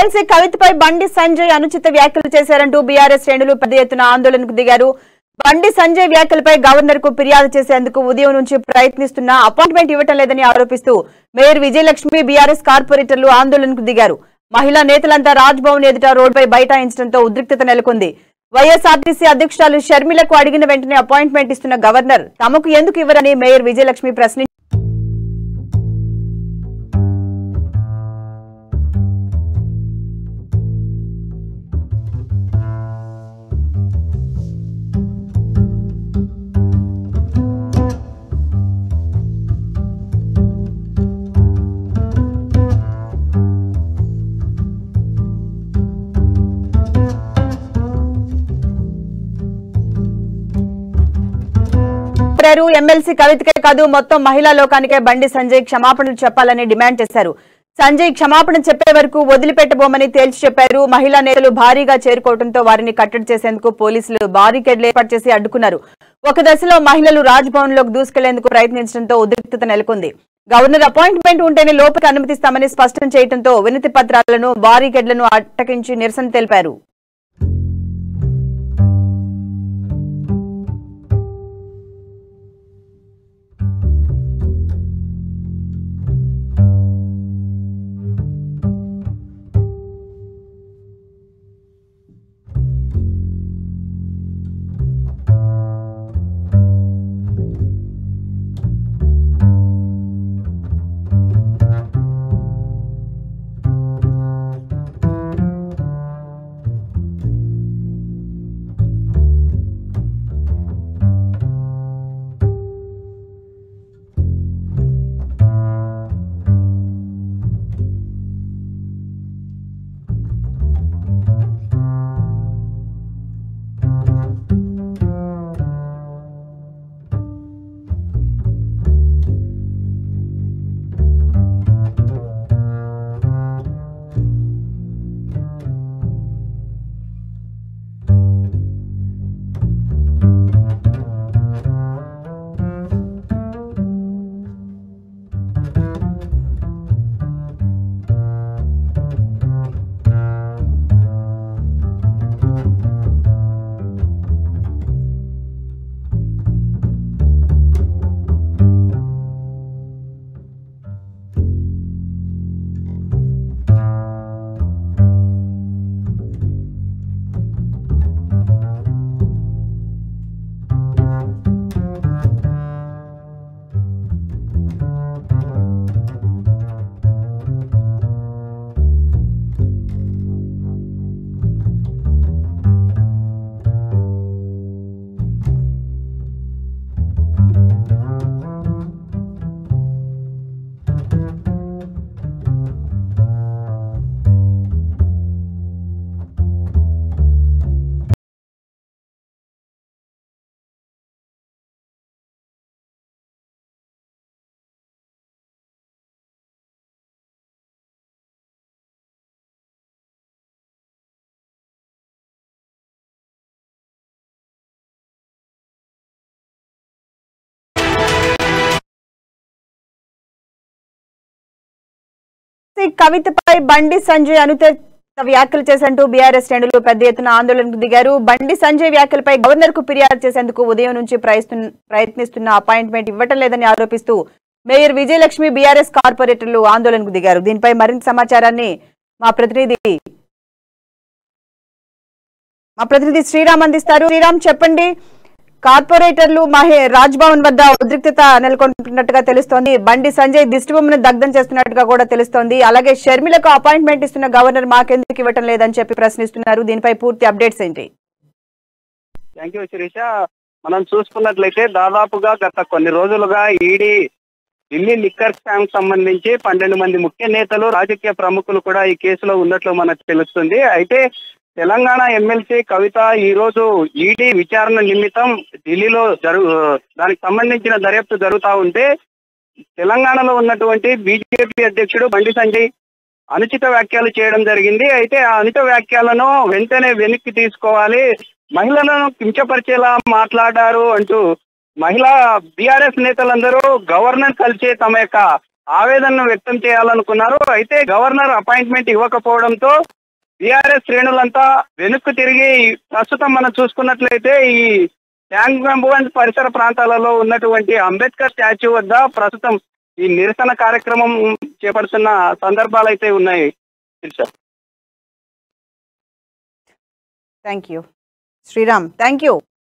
MLC కవితపై బండి సంజయ్ అనుచిత వ్యాఖ్యలు చేశారంటూ బీఆర్ఎస్ శ్రేణులు పెద్ద ఎత్తున ఆందోళనకు దిగారు బండి సంజయ్ వ్యాఖ్యలపై గవర్నర్ కు ఫిర్యాదు చేసేందుకు ఉదయం నుంచి ప్రయత్నిస్తున్నా అపాయింట్మెంట్ ఇవ్వటం లేదని ఆరోపిస్తూ మేయర్ విజయలక్ష్మి బీఆర్ఎస్ కార్పొరేటర్లు ఆందోళనకు దిగారు మహిళా నేతలంతా రాజ్ భవన్ ఎదుట రోడ్డుపై బైఠాయించడంతో ఉద్రిక్తత నెలకొంది వైఎస్ఆర్టీసీ అధ్యక్షురాలు షర్మిలకు అడిగిన వెంటనే అపాయింట్మెంట్ ఇస్తున్న గవర్నర్ తమకు ఎందుకు ఇవ్వరని మేయర్ విజయలక్ష్మి ప్రశ్నించారు చెప్పారు ఎమ్మెల్సీ కవితకే కాదు మొత్తం మహిళా లోకానికే బండి సంజయ్ క్షమాపణలు చెప్పాలని డిమాండ్ చేశారు సంజయ్ క్షమాపణ చెప్పే వరకు వదిలిపెట్టబోమని తేల్చి చెప్పారు మహిళా నేతలు భారీగా చేరుకోవడంతో వారిని కట్టడి చేసేందుకు పోలీసులు బారికేడ్లు ఏర్పాటు చేసి అడ్డుకున్నారు ఒక దశలో మహిళలు రాజ్ భవన్ లోకి దూసుకెళ్లేందుకు ప్రయత్నించడంతో ఉద్రిక్తత నెలకొంది గవర్నర్ అపాయింట్మెంట్ ఉంటేనే లోపలికి అనుమతిస్తామని స్పష్టం చేయడంతో వినతి పత్రాలను బారికేడ్లను అట్టకించి నిరసన తెలిపారు కవితపై బండి సంజయ్ అనుచిత వ్యాఖ్యలు చేశారంటూ బీఆర్ఎస్ శ్రేణులు పెద్ద ఎత్తున ఆందోళనకు దిగారు బండి సంజయ్ వ్యాఖ్యలపై గవర్నర్ కు ఫిర్యాదు చేసేందుకు ఉదయం నుంచి ప్రయత్నిస్తున్న- ప్రయత్నిస్తున్న అపాయింట్మెంట్ ఇవ్వటం లేదని ఆరోపిస్తూ మేయర్ విజయలక్ష్మి బీఆర్ఎస్ కార్పొరేటర్లు ఆందోళనకు దిగారు దీనిపై మరింత సమాచారాన్ని మా ప్రతినిధి మా ప్రతినిధి శ్రీరామ్ అందిస్తారు శ్రీరామ్ చెప్పండి కార్పొరేటర్లు మహే రాజ్ భవన్ వద్ద ఉద్రిక్తత నెలకొంటున్నట్టుగా తెలుస్తోంది బండి సంజయ్ దిష్టిబొమ్మను దగ్ధం చేస్తున్నట్టుగా కూడా తెలుస్తోంది అలాగే షర్మిలకు అపాయింట్మెంట్ ఇస్తున్న గవర్నర్ మాకెందుకు ఇవ్వటం లేదని చెప్పి ప్రశ్నిస్తున్నారు దీనిపై పూర్తి అప్డేట్స్ ఏంటి థ్యాంక్ యూ శిరీష మనం చూసుకున్నట్లయితే దాదాపుగా గత కొన్ని రోజులుగా ఈడీ ఢిల్లీ లిక్కర్ స్కామ్ సంబంధించి పన్నెండు మంది ముఖ్య నేతలు రాజకీయ ప్రముఖులు కూడా ఈ కేసులో ఉన్నట్లు మనకు తెలుస్తుంది అయితే తెలంగాణ ఎమ్మెల్సీ కవిత ఈ రోజు ఈడీ విచారణ నిమిత్తం ఢిల్లీలో జరుగు దానికి సంబంధించిన దర్యాప్తు జరుగుతా ఉంటే తెలంగాణలో ఉన్నటువంటి బీజేపీ అధ్యక్షుడు బండి సంజయ్ అనుచిత వ్యాఖ్యలు చేయడం జరిగింది అయితే ఆ అనుచిత వ్యాఖ్యలను వెంటనే వెనక్కి తీసుకోవాలి మహిళలను కించపరిచేలా మాట్లాడారు అంటూ మహిళా బీఆర్ఎస్ నేతలందరూ గవర్నర్ కలిసి తమ యొక్క ఆవేదనను వ్యక్తం చేయాలనుకున్నారు అయితే గవర్నర్ అపాయింట్మెంట్ ఇవ్వకపోవడంతో బీఆర్ఎస్ శ్రేణులంతా వెనుక్కు తిరిగి ప్రస్తుతం మనం చూసుకున్నట్లయితే ఈ ట్యాంక్ బండ్ పరిసర ప్రాంతాలలో ఉన్నటువంటి అంబేద్కర్ స్టాచ్యూ వద్ద ప్రస్తుతం ఈ నిరసన కార్యక్రమం చేపడుతున్న సందర్భాలు అయితే ఉన్నాయి Sirisha. Thank you Sriram thank you